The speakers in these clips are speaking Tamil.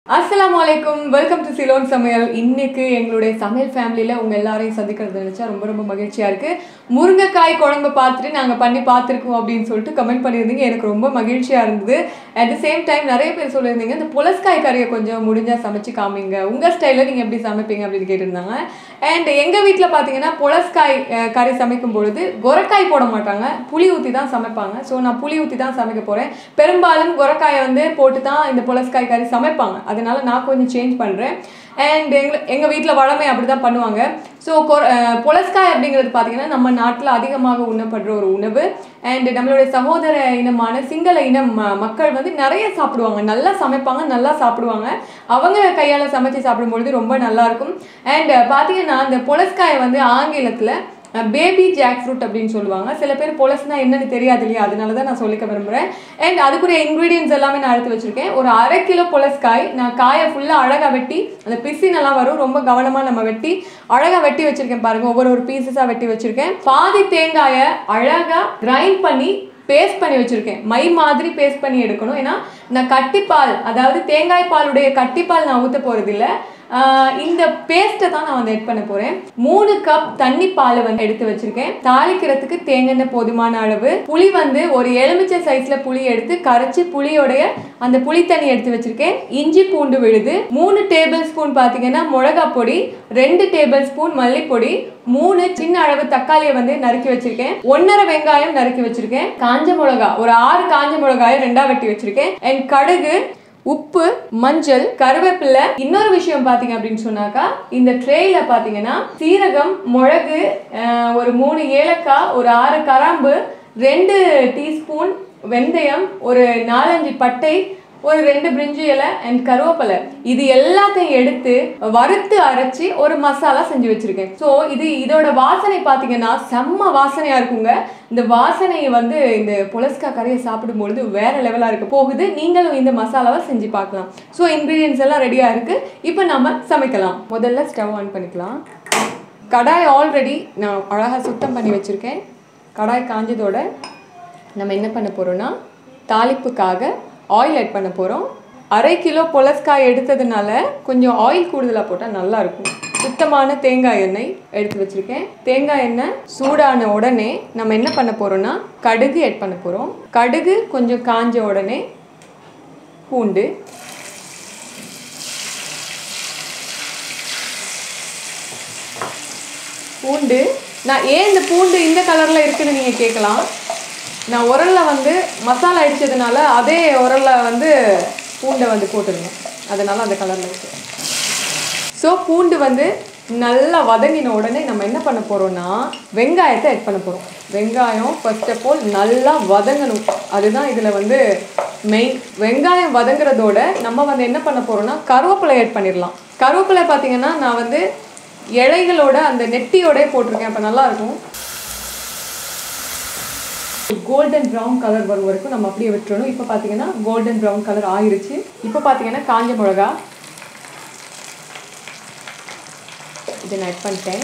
அஸ்ஸலாமு அலைக்கும் வெல்கம் டு சிலோன் சமையல் இன்னைக்கு எங்களுடைய சமையல் ஃபேமிலியில் உங்கள் எல்லாரையும் சந்திக்கிறது நினச்சா ரொம்ப ரொம்ப மகிழ்ச்சியாக இருக்குது முருங்கைக்காய் குழம்பு பார்த்துட்டு நாங்கள் பண்ணி பார்த்துருக்கோம் அப்படின்னு சொல்லிட்டு கமெண்ட் பண்ணியிருந்தீங்க எனக்கு ரொம்ப மகிழ்ச்சியாக இருந்தது அட் த சேம் டைம் நிறைய பேர் சொல்லியிருந்தீங்க இந்த புலஸ்காய் கறியை கொஞ்சம் முடிஞ்சால் சமைச்சு காமிங்க உங்கள் ஸ்டைலில் நீங்கள் எப்படி சமைப்பீங்க அப்படின்னு கேட்டிருந்தாங்க அண்ட் எங்கள் வீட்டில் பார்த்தீங்கன்னா புலஸ்காய் அஹ், கறி சமைக்கும் பொழுது கொரக்காய் போட மாட்டாங்க புளி ஊற்றி தான் சமைப்பாங்க ஸோ நான் புளி ஊற்றி தான் சமைக்க போகிறேன் பெரும்பாலும் கொரக்காயை வந்து போட்டு தான் இந்த புலஸ்காய் கறி சமைப்பாங்க அதனால நான் கொஞ்சம் சேஞ்ச் பண்ணுறேன் அண்ட் எங்க எங்கள் வீட்டில் வளமை அப்படி தான் பண்ணுவாங்க ஸோ புலஸ்காய் அப்படிங்கிறது பார்த்தீங்கன்னா நம்ம நாட்டில் அதிகமாக உண்ணப்படுற ஒரு உணவு அண்ட் நம்மளுடைய சகோதர இனமான சிங்கள இனம் ம- மக்கள் வந்து நிறைய சாப்பிடுவாங்க நல்லா சமைப்பாங்க நல்லா சாப்பிடுவாங்க அவங்க கையால் சமைச்சு சாப்பிடும்பொழுது ரொம்ப நல்லா இருக்கும் அண்ட் பார்த்தீங்கன்னா இந்த புலஸ்காயை வந்து ஆங்கிலத்தில் பேபி ஜாக் ஃப்ரூட் அப்படின்னு சொல்லுவாங்க சில பேர் பொலஸ்னா என்னன்னு தெரியாது இல்லையா அதனால தான் நான் சொல்லிக்க விரும்புகிறேன் அண்ட் அதுக்குரிய இன்க்ரீடியன்ஸ் எல்லாமே நான் எடுத்து வச்சிருக்கேன் ஒரு அரை கிலோ பொலஸ்காய் நான் காயை ஃபுல்லாக அழகாக வெட்டி அந்த பிசினெல்லாம் வரும் ரொம்ப கவனமாக நம்ம வெட்டி அழகாக வெட்டி வச்சிருக்கேன் பாருங்க ஒவ்வொரு ஒரு பீசஸாக வெட்டி வச்சிருக்கேன் பாதி தேங்காயை அழகாக கிரைண்ட் பண்ணி பேஸ்ட் பண்ணி வச்சிருக்கேன் மை மாதிரி பேஸ்ட் பண்ணி எடுக்கணும் ஏன்னா நான் கட்டிப்பால் அதாவது தேங்காய் பாலுடைய கட்டிப்பால் நான் ஊற்ற போகிறது இல்லை இந்த பேஸ்ட்டை தான் நான் வந்து எட் பண்ண போறேன் மூணு கப் தண்ணி பாலை வந்து எடுத்து வச்சிருக்கேன் தாளிக்கிறதுக்கு தேங்காய் போதுமான அளவு புளி வந்து ஒரு எலுமிச்சை சைஸ்ல புளி எடுத்து கரைச்சி புளியோடைய அந்த புளி தண்ணி எடுத்து வச்சிருக்கேன் இஞ்சி பூண்டு விழுது மூணு டேபிள் ஸ்பூன் பார்த்தீங்கன்னா மிளகா பொடி ரெண்டு டேபிள் ஸ்பூன் மல்லிப்பொடி மூணு சின்ன அளவு தக்காளியை வந்து நறுக்கி வச்சிருக்கேன் ஒன்னரை வெங்காயம் நறுக்கி வச்சிருக்கேன் காஞ்ச மிளகா ஒரு ஆறு காஞ்ச மிளகாயை ரெண்டா வெட்டி வச்சிருக்கேன் அண்ட் கடுகு உப்பு மஞ்சள் கருவேப்பிலை இன்னொரு விஷயம் பார்த்தீங்க அப்படின்னு சொன்னாக்கா இந்த ட்ரேயில் பார்த்தீங்கன்னா சீரகம் மிளகு அஹ், ஒரு மூணு ஏலக்காய் ஒரு ஆறு கராம்பு ரெண்டு டீஸ்பூன் வெந்தயம் ஒரு நாலஞ்சு பட்டை ஒரு ரெண்டு பிரிஞ்சி இலை அண்ட் கருவேப்பிலை இது எல்லாத்தையும் எடுத்து வறுத்து அரைச்சி ஒரு மசாலா செஞ்சு வச்சிருக்கேன் ஸோ இது இதோட வாசனை பார்த்தீங்கன்னா செம்ம வாசனையா இருக்குங்க இந்த வாசனை வந்து இந்த புலஸ்கா கறியை சாப்பிடும்பொழுது வேற லெவலாக இருக்க போகுது நீங்களும் இந்த மசாலாவை செஞ்சு பார்க்கலாம் ஸோ இன்க்ரீடியன்ஸ் எல்லாம் ரெடியாக இருக்கு இப்போ நாம சமைக்கலாம் முதல்ல ஸ்டவ் ஆன் பண்ணிக்கலாம் கடாய் ஆல்ரெடி நான் அழகாக சுத்தம் பண்ணி வச்சுருக்கேன் கடாய் காஞ்சதோட நம்ம என்ன பண்ண போகிறோம்னா தாளிப்புக்காக ஆயில் ஆட் பண்ண போகிறோம் அரை கிலோ பொலஸ்காய் எடுத்ததுனால கொஞ்சம் ஆயில் கூடுதலாக போட்டால் நல்லா இருக்கும் சுத்தமான தேங்காய் எண்ணெய் எடுத்து வச்சுருக்கேன் தேங்காய் எண்ணெய் சூடான உடனே நம்ம என்ன பண்ண போகிறோம்னா கடுகு ஆட் பண்ண போகிறோம் கடுகு கொஞ்சம் காஞ்ச உடனே பூண்டு பூண்டு நான் ஏன் இந்த பூண்டு இந்த கலரில் இருக்குன்னு நீங்கள் கேட்கலாம் நான் உரலில் வந்து மசாலா அடித்ததுனால அதே உரலில் வந்து பூண்டை வந்து போட்டுருங்க அதனால அந்த கலரில் இருக்கு ஸோ பூண்டு வந்து நல்லா வதங்கின உடனே நம்ம என்ன பண்ண போகிறோம்னா வெங்காயத்தை ஆட் பண்ண போகிறோம் வெங்காயம் ஃபர்ஸ்ட் ஆஃப் ஆல் நல்லா வதங்கணும் அதுதான் இதில் வந்து மெயின் வெங்காயம் வதங்குறதோட நம்ம வந்து என்ன பண்ண போகிறோம்னா கருவேப்பிலை ஆட் பண்ணிடலாம் கருவேப்பிலை பார்த்தீங்கன்னா நான் வந்து இலைகளோட அந்த நெட்டியோடய போட்டிருக்கேன் அப்போ நல்லா இருக்கும் கோல்டன் ப்ரௌன் கலர் வரும் வரைக்கும் நம்ம அப்படியே விட்டுறணும் இப்போ பார்த்தீங்கன்னா கோல்டன் ப்ரௌன் கலர் ஆயிருச்சு இப்போ பார்த்தீங்கன்னா காஞ்ச மிளகா இதை நான் ஆட் பண்ணிட்டேன்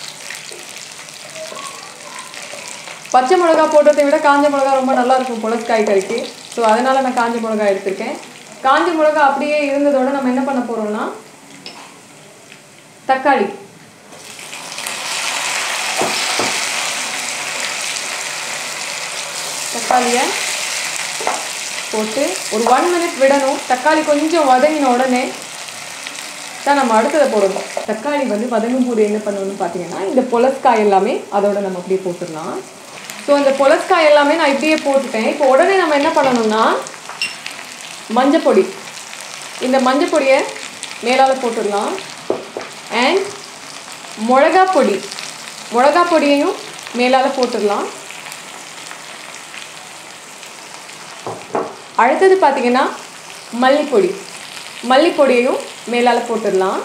பச்சை மிளகா போடுறதை விட காஞ்ச மிளகா ரொம்ப நல்லா இருக்கும் புலஸ்காய் கறிக்கு ஸோ அதனால நான் காஞ்ச மிளகா எடுத்திருக்கேன் காஞ்ச மிளகா அப்படியே இருந்ததோட நம்ம என்ன பண்ண போறோம்னா தக்காளி தக்காளியை போட்டு ஒரு ஒன் மினிட் விடணும் தக்காளி கொஞ்சம் வதங்கின உடனே தான் நம்ம அடுத்ததை போடணும் தக்காளி வந்து வதங்கும் போது என்ன பண்ணணும்னு பார்த்தீங்கன்னா இந்த பொலஸ்காய் எல்லாமே அதோட நம்ம அப்படியே போட்டுடலாம் ஸோ இந்த பொலஸ்காய் எல்லாமே நான் இப்படியே போட்டுட்டேன் இப்போ உடனே நம்ம என்ன பண்ணணும்னா மஞ்சப்பொடி இந்த மஞ்சப்பொடியை மேலால் போட்டுடலாம் அண்ட் மிளகா பொடி மிளகா பொடியையும் மேலால் போட்டுடலாம் அடுத்தது பார்த்தீங்கன்னா மல்லிப்பொடி மல்லிப்பொடியையும் மேலால் போட்டுடலாம்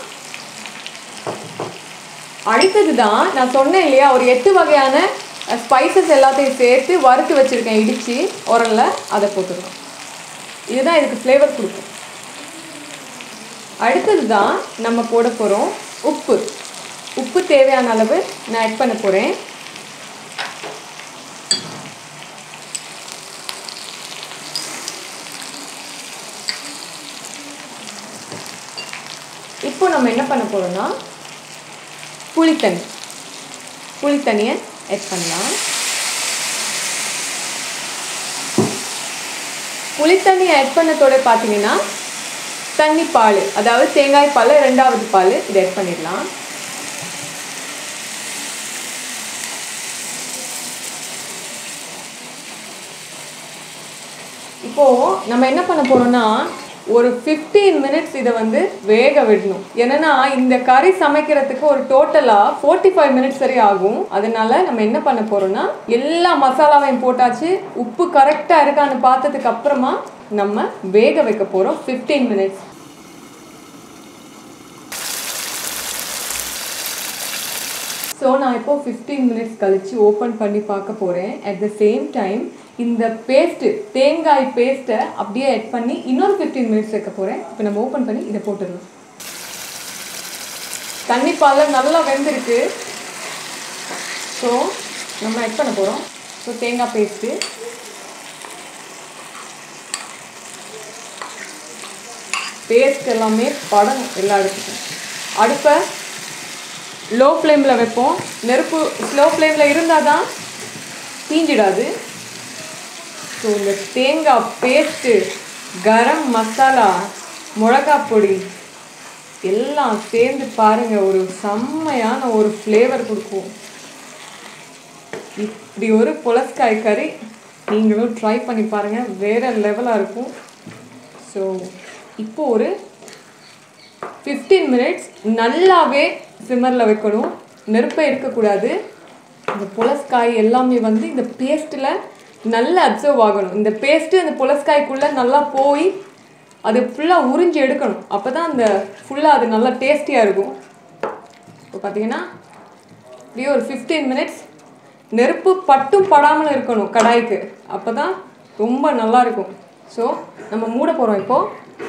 அடுத்தது தான் நான் சொன்னேன் இல்லையா ஒரு எட்டு வகையான ஸ்பைசஸ் எல்லாத்தையும் சேர்த்து வறுத்து வச்சுருக்கேன் இடித்து உரல்ல அதை போட்டுடலாம் இதுதான் இதுக்கு ஃப்ளேவர் கொடுக்கும் அடுத்தது தான் நம்ம போட போகிறோம் உப்பு உப்பு தேவையான அளவு நான் ஆட் பண்ண போகிறேன் இப்போ நம்ம என்ன பண்ண போகிறோம்னா புளித்தண்ணி புளித்தண்ணியை ஆட் பண்ணலாம் புளித்தண்ணி ஆட் பண்ணதோட பார்த்தீங்கன்னா தண்ணி பால் அதாவது தேங்காய் பால் ரெண்டாவது பால் இதை ஆட் பண்ணிடலாம் இப்போது நம்ம என்ன பண்ண போகிறோம்னா ஒரு ஃபிஃப்டீன் மினிட்ஸ் இதை வந்து வேக விடணும் என்னன்னா இந்த கறி சமைக்கிறதுக்கு ஒரு டோட்டலாக ஃபோர்ட்டி ஃபைவ் மினிட்ஸ் வரை ஆகும் அதனால நம்ம என்ன பண்ண போகிறோம்னா எல்லா மசாலாவையும் போட்டாச்சு உப்பு கரெக்டாக இருக்கான்னு பார்த்ததுக்கு அப்புறமா நம்ம வேக வைக்க போகிறோம் ஃபிஃப்டீன் மினிட்ஸ் ஸோ நான் இப்போ ஃபிஃப்டீன் மினிட்ஸ் கழித்து ஓப்பன் பண்ணி பார்க்க போகிறேன் அட் த சேம் டைம் இந்த பேஸ்ட்டு தேங்காய் பேஸ்ட்டை அப்படியே ஆட் பண்ணி இன்னொரு ஃபிஃப்டீன் மினிட்ஸ் வைக்க போகிறேன் இப்போ நம்ம ஓப்பன் பண்ணி இதை போட்டுடலாம் தண்ணி பாலில் நல்லா வெந்திருக்கு ஸோ நம்ம ஆட் பண்ண போகிறோம் ஸோ தேங்காய் பேஸ்ட்டு பேஸ்ட் எல்லாமே படணும் எல்லா இடத்துக்கும் அடுப்பை லோ ஃப்ளேமில் வைப்போம் நெருப்பு ஸ்லோ ஃப்ளேமில் இருந்தால் தான் தீஞ்சிடாது ஸோ இந்த தேங்காய் பேஸ்ட்டு கரம் மசாலா மிளகா பொடி எல்லாம் சேர்ந்து பாருங்கள் ஒரு செம்மையான ஒரு ஃப்ளேவர் கொடுக்கும் இப்படி ஒரு புலஸ்காய் கறி நீங்களும் ட்ரை பண்ணி பாருங்கள் வேறு லெவலாக இருக்கும் ஸோ இப்போ ஒரு ஃபிஃப்டீன் மினிட்ஸ் நல்லாவே சிம்மரில் வைக்கணும் நெருப்பே இருக்கக்கூடாது இந்த புலஸ்காய் எல்லாமே வந்து இந்த பேஸ்ட்டில் நல்லா அப்சர்வ் ஆகணும் இந்த பேஸ்ட்டு அந்த புலஸ்காய்க்குள்ளே நல்லா போய் அது ஃபுல்லாக உறிஞ்சி எடுக்கணும் அப்போ தான் அந்த ஃபுல்லாக அது நல்லா டேஸ்டியாக இருக்கும் இப்போ பார்த்தீங்கன்னா இப்படியே ஒரு ஃபிஃப்டீன் மினிட்ஸ் நெருப்பு பட்டும் படாமல் இருக்கணும் கடாய்க்கு அப்போ தான் ரொம்ப நல்லா இருக்கும் ஸோ நம்ம மூட போகிறோம் இப்போது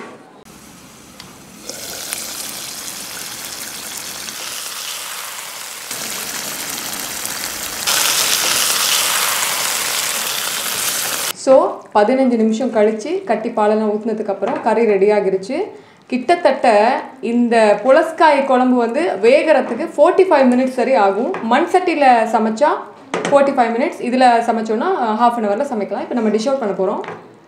ஸோ பதினஞ்சு நிமிஷம் கழித்து கட்டி பாலெல்லாம் ஊற்றுனதுக்கப்புறம் கறி ரெடி ஆகிருச்சு கிட்டத்தட்ட இந்த புலஸ்காய் குழம்பு வந்து வேகிறதுக்கு ஃபோர்ட்டி ஃபைவ் மினிட்ஸ் சரி ஆகும் மண் சட்டியில் சமைச்சா ஃபோர்ட்டி ஃபைவ் மினிட்ஸ் இதில் சமைச்சோன்னா ஹாஃப் அன் ஹவரில் சமைக்கலாம் இப்போ நம்ம டிஷ் அவுட் பண்ண போகிறோம்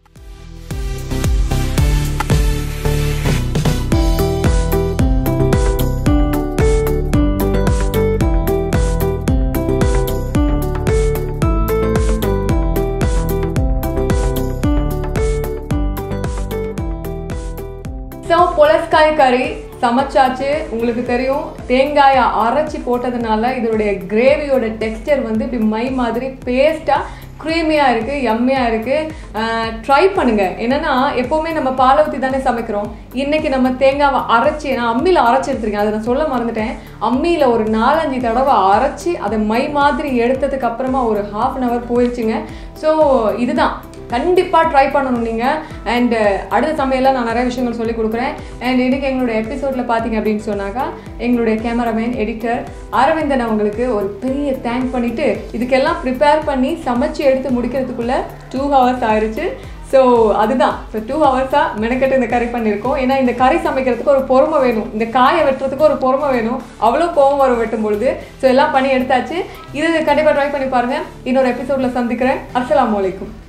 ஸோ புலஸ்காய் கறி சமைச்சாச்சு உங்களுக்கு தெரியும் தேங்காயை அரைச்சி போட்டதுனால இதோடைய கிரேவியோட டெக்ஸ்டர் வந்து இப்படி மை மாதிரி பேஸ்ட்டாக க்ரீமியாக இருக்குது எம்மையாக இருக்குது ட்ரை பண்ணுங்கள் என்னென்னா எப்போவுமே நம்ம பாலை ஊற்றி தானே சமைக்கிறோம் இன்றைக்கி நம்ம தேங்காவை அரைச்சி நான் அம்மியில் அரைச்சி எடுத்துருக்கேன் அதை நான் சொல்ல மறந்துட்டேன் அம்மியில் ஒரு நாலஞ்சு தடவை அரைச்சி அதை மை மாதிரி எடுத்ததுக்கு அப்புறமா ஒரு ஹாஃப் அன் ஹவர் போயிடுச்சுங்க ஸோ இதுதான் கண்டிப்பாக ட்ரை பண்ணணும் நீங்கள் அண்டு அடுத்த சமையலில் நான் நிறைய விஷயங்கள் சொல்லி கொடுக்குறேன் அண்ட் இன்றைக்கி எங்களுடைய எபிசோடில் பார்த்தீங்க அப்படின்னு சொன்னாக்கா எங்களுடைய கேமராமேன் எடிட்டர் அரவிந்தன் அவங்களுக்கு ஒரு பெரிய தேங்க் பண்ணிவிட்டு இதுக்கெல்லாம் ப்ரிப்பேர் பண்ணி சமைச்சு எடுத்து முடிக்கிறதுக்குள்ளே டூ ஹவர்ஸ் ஆயிடுச்சு ஸோ அதுதான் இப்போ டூ ஹவர்ஸாக மெனக்கெட்டு இந்த கறி பண்ணியிருக்கோம் ஏன்னா இந்த கறி சமைக்கிறதுக்கு ஒரு பொறுமை வேணும் இந்த காயை வெட்டுறதுக்கு ஒரு பொறுமை வேணும் அவ்வளோ கோவம் வரும் வெட்டும் பொழுது ஸோ எல்லாம் பண்ணி எடுத்தாச்சு இது கண்டிப்பாக ட்ரை பண்ணி பாருங்கள் இன்னொரு எபிசோடில் சந்திக்கிறேன் அஸ்ஸலாமு அலைக்கும்